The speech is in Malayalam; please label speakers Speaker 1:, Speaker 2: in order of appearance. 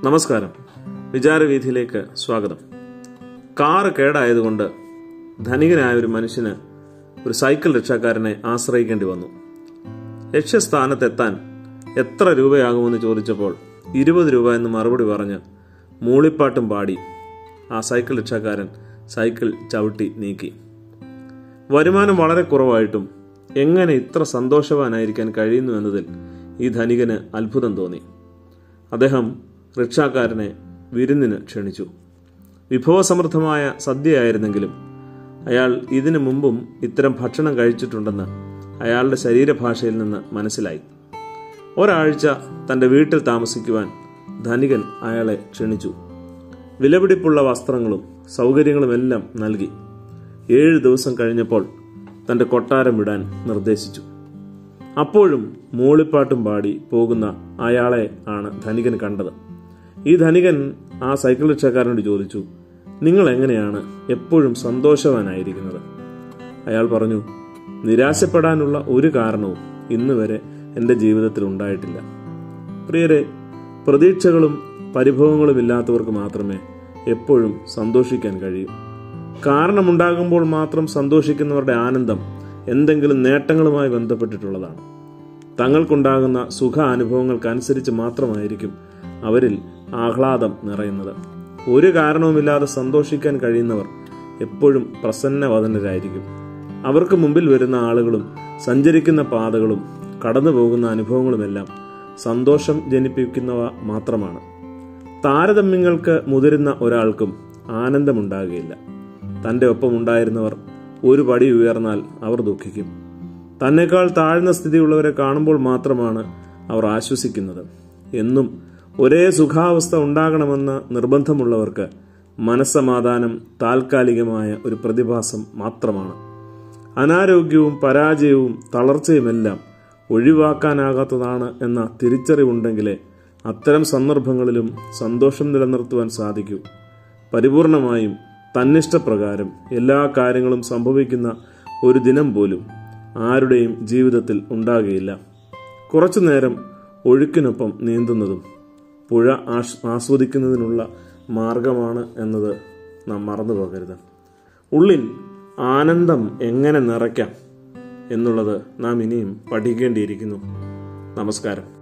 Speaker 1: നമസ്കാരം വിചാരവീഥിയിലേക്ക് സ്വാഗതം കാറ് കേടായതുകൊണ്ട് ധനികനായ ഒരു മനുഷ്യന് ഒരു സൈക്കിൾ റിക്ഷക്കാരനെ ആശ്രയിക്കേണ്ടി വന്നു ലക്ഷ്യസ്ഥാനത്തെത്താൻ എത്ര രൂപയാകുമെന്ന് ചോദിച്ചപ്പോൾ ഇരുപത് രൂപ എന്ന് മറുപടി പറഞ്ഞ് മൂളിപ്പാട്ടും പാടി ആ സൈക്കിൾ റിക്ഷക്കാരൻ സൈക്കിൾ ചവിട്ടി നീക്കി വരുമാനം വളരെ കുറവായിട്ടും എങ്ങനെ ഇത്ര സന്തോഷവാനായിരിക്കാൻ കഴിയുന്നു എന്നതിൽ ഈ ധനികന് അത്ഭുതം തോന്നി അദ്ദേഹം റിക്ഷാക്കാരനെ വിരുന്നിന് ക്ഷണിച്ചു വിഭവസമൃദ്ധമായ സദ്യയായിരുന്നെങ്കിലും അയാൾ ഇതിനു മുമ്പും ഇത്തരം ഭക്ഷണം കഴിച്ചിട്ടുണ്ടെന്ന് അയാളുടെ ശരീരഭാഷയിൽ നിന്ന് മനസ്സിലായി ഒരാഴ്ച തന്റെ വീട്ടിൽ താമസിക്കുവാൻ ധനികൻ അയാളെ ക്ഷണിച്ചു വിലപിടിപ്പുള്ള വസ്ത്രങ്ങളും സൗകര്യങ്ങളുമെല്ലാം നൽകി ഏഴ് ദിവസം കഴിഞ്ഞപ്പോൾ തന്റെ കൊട്ടാരം വിടാൻ നിർദ്ദേശിച്ചു അപ്പോഴും മൂളിപ്പാട്ടും പാടി പോകുന്ന അയാളെ ആണ് ധനികൻ കണ്ടത് ഈ ധനികൻ ആ സൈക്കിൾ റിക്ഷക്കാരനോട് ചോദിച്ചു നിങ്ങൾ എങ്ങനെയാണ് എപ്പോഴും സന്തോഷവാനായിരിക്കുന്നത് അയാൾ പറഞ്ഞു നിരാശപ്പെടാനുള്ള ഒരു കാരണവും ഇന്ന് വരെ എൻ്റെ ജീവിതത്തിൽ ഉണ്ടായിട്ടില്ല പ്രിയരെ പ്രതീക്ഷകളും പരിഭവങ്ങളും ഇല്ലാത്തവർക്ക് മാത്രമേ എപ്പോഴും സന്തോഷിക്കാൻ കഴിയൂ കാരണമുണ്ടാകുമ്പോൾ മാത്രം സന്തോഷിക്കുന്നവരുടെ ആനന്ദം എന്തെങ്കിലും നേട്ടങ്ങളുമായി ബന്ധപ്പെട്ടിട്ടുള്ളതാണ് തങ്ങൾക്കുണ്ടാകുന്ന സുഖ അനുഭവങ്ങൾക്കനുസരിച്ച് മാത്രമായിരിക്കും അവരിൽ ആഹ്ലാദം നിറയുന്നത് ഒരു കാരണവുമില്ലാതെ സന്തോഷിക്കാൻ കഴിയുന്നവർ എപ്പോഴും പ്രസന്നവദനരായിരിക്കും അവർക്ക് മുമ്പിൽ വരുന്ന ആളുകളും സഞ്ചരിക്കുന്ന പാതകളും കടന്നു പോകുന്ന അനുഭവങ്ങളുമെല്ലാം സന്തോഷം ജനിപ്പിക്കുന്നവ മാത്രമാണ് താരതമ്യങ്ങൾക്ക് മുതിരുന്ന ഒരാൾക്കും ആനന്ദമുണ്ടാകുകയില്ല തന്റെ ഒപ്പം ഉണ്ടായിരുന്നവർ ഒരു പടി ഉയർന്നാൽ അവർ ദുഃഖിക്കും തന്നെക്കാൾ താഴ്ന്ന സ്ഥിതിയുള്ളവരെ കാണുമ്പോൾ മാത്രമാണ് അവർ ആശ്വസിക്കുന്നത് എന്നും ഒരേ സുഖാവസ്ഥ ഉണ്ടാകണമെന്ന് നിർബന്ധമുള്ളവർക്ക് മനസ്സമാധാനം താൽക്കാലികമായ ഒരു പ്രതിഭാസം മാത്രമാണ് അനാരോഗ്യവും പരാജയവും തളർച്ചയുമെല്ലാം ഒഴിവാക്കാനാകാത്തതാണ് എന്ന തിരിച്ചറിവുണ്ടെങ്കിലേ അത്തരം സന്ദർഭങ്ങളിലും സന്തോഷം നിലനിർത്തുവാൻ സാധിക്കൂ പരിപൂർണമായും തന്നിഷ്ടപ്രകാരം എല്ലാ കാര്യങ്ങളും സംഭവിക്കുന്ന ഒരു ദിനം പോലും ആരുടെയും ജീവിതത്തിൽ ഉണ്ടാകുകയില്ല കുറച്ചു നേരം ഒഴുക്കിനൊപ്പം നീന്തുന്നതും പുഴ ആസ് ആസ്വദിക്കുന്നതിനുള്ള മാർഗമാണ് എന്നത് നാം മറന്നു പോകരുത് ഉള്ളിൽ ആനന്ദം എങ്ങനെ നിറയ്ക്കാം എന്നുള്ളത് നാം ഇനിയും പഠിക്കേണ്ടിയിരിക്കുന്നു നമസ്കാരം